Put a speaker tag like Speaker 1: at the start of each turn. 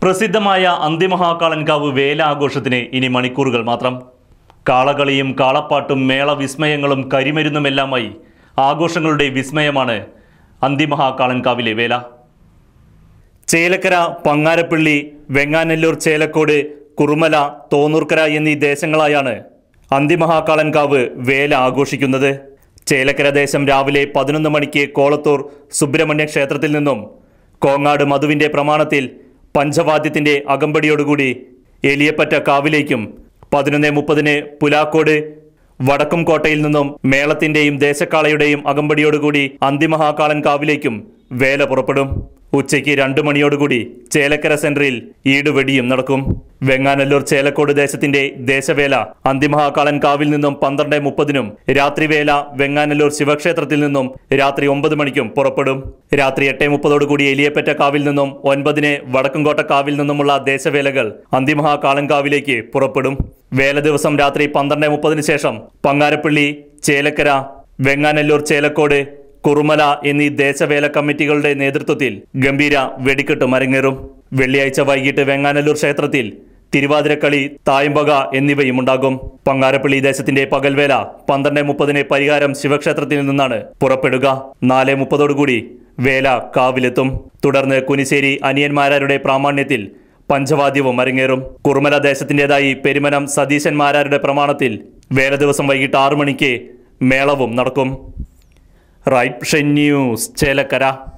Speaker 1: പ്രസിദ്ധമായ അന്തിമഹാകാളൻകാവ് വേല ആഘോഷത്തിന് ഇനി മണിക്കൂറുകൾ മാത്രം കാളകളിയും കാളപ്പാട്ടും മേള വിസ്മയങ്ങളും കരിമരുന്നുമെല്ലാമായി ആഘോഷങ്ങളുടെ വിസ്മയമാണ് അന്തിമഹാകാളൻകാവിലെ വേല ചേലക്കര പങ്ങാരപ്പള്ളി വെങ്ങാനല്ലൂർ ചേലക്കോട് കുറുമല തോന്നൂർക്കര എന്നീ ദേശങ്ങളായാണ് അന്തിമഹാകാളൻകാവ് വേല ആഘോഷിക്കുന്നത് ചേലക്കര ദേശം രാവിലെ പതിനൊന്ന് മണിക്ക് കോളത്തൂർ സുബ്രഹ്മണ്യ ക്ഷേത്രത്തിൽ നിന്നും കോങ്ങാട് മധുവിൻ്റെ പ്രമാണത്തിൽ പഞ്ചവാദ്യത്തിൻ്റെ അകമ്പടിയോടുകൂടി എലിയപ്പറ്റ കാവിലേക്കും പതിനൊന്ന് മുപ്പതിന് പുലാക്കോട് വടക്കും കോട്ടയിൽ നിന്നും മേളത്തിന്റെയും ദേശക്കാളയുടെയും അകമ്പടിയോടുകൂടി അന്തിമഹാകാളൻ കാവിലേക്കും വേല പുറപ്പെടും ഉച്ചയ്ക്ക് രണ്ടു മണിയോടുകൂടി ചേലക്കര സെന്ററിൽ ഈടുവെടിയും നടക്കും വെങ്ങാനല്ലൂർ ചേലക്കോട് ദേശത്തിന്റെ ദേശവേല അന്തിമഹാകാളൻ കാവിൽ നിന്നും പന്ത്രണ്ട് മുപ്പതിനും രാത്രിവേല വെങ്ങാനല്ലൂർ ശിവക്ഷേത്രത്തിൽ നിന്നും രാത്രി ഒമ്പത് മണിക്കും പുറപ്പെടും രാത്രി എട്ട് മുപ്പതോടുകൂടി എലിയപ്പറ്റ കാവിൽ നിന്നും ഒൻപതിന് വടക്കുംകോട്ട കാവിൽ നിന്നുമുള്ള ദേശവേലകൾ അന്തിമഹാകാളൻ കാവിലേക്ക് പുറപ്പെടും വേല ദിവസം രാത്രി പന്ത്രണ്ട് മുപ്പതിന് ശേഷം പങ്ങാരപ്പള്ളി ചേലക്കര വെങ്ങാനല്ലൂർ ചേലക്കോട് കുറുമല എന്നീ ദേശവേല കമ്മിറ്റികളുടെ നേതൃത്വത്തിൽ ഗംഭീര വെടിക്കെട്ട് മരങ്ങേറും വെള്ളിയാഴ്ച വൈകിട്ട് വെങ്ങാനല്ലൂർ ക്ഷേത്രത്തിൽ തിരുവാതിരക്കളി തായമ്പക എന്നിവയും ഉണ്ടാകും പങ്ങാരപ്പള്ളി ദേശത്തിന്റെ പകൽവേല പന്ത്രണ്ട് മുപ്പതിന് പരിഹാരം ശിവക്ഷേത്രത്തിൽ നിന്നാണ് പുറപ്പെടുക നാല് മുപ്പതോടുകൂടി വേല കാവിലെത്തും തുടർന്ന് കുനിശ്ശേരി അനിയന്മാരാരുടെ പ്രാമാണ്യത്തിൽ പഞ്ചവാദ്യവും അരങ്ങേറും കുറുമല ദേശത്തിൻ്റെതായി പെരുമനം സതീശന്മാരാരുടെ പ്രമാണത്തിൽ വേല ദിവസം വൈകിട്ട് ആറു മണിക്ക് മേളവും നടക്കും റൈറ്റ് ന്യൂസ് ചേലക്കര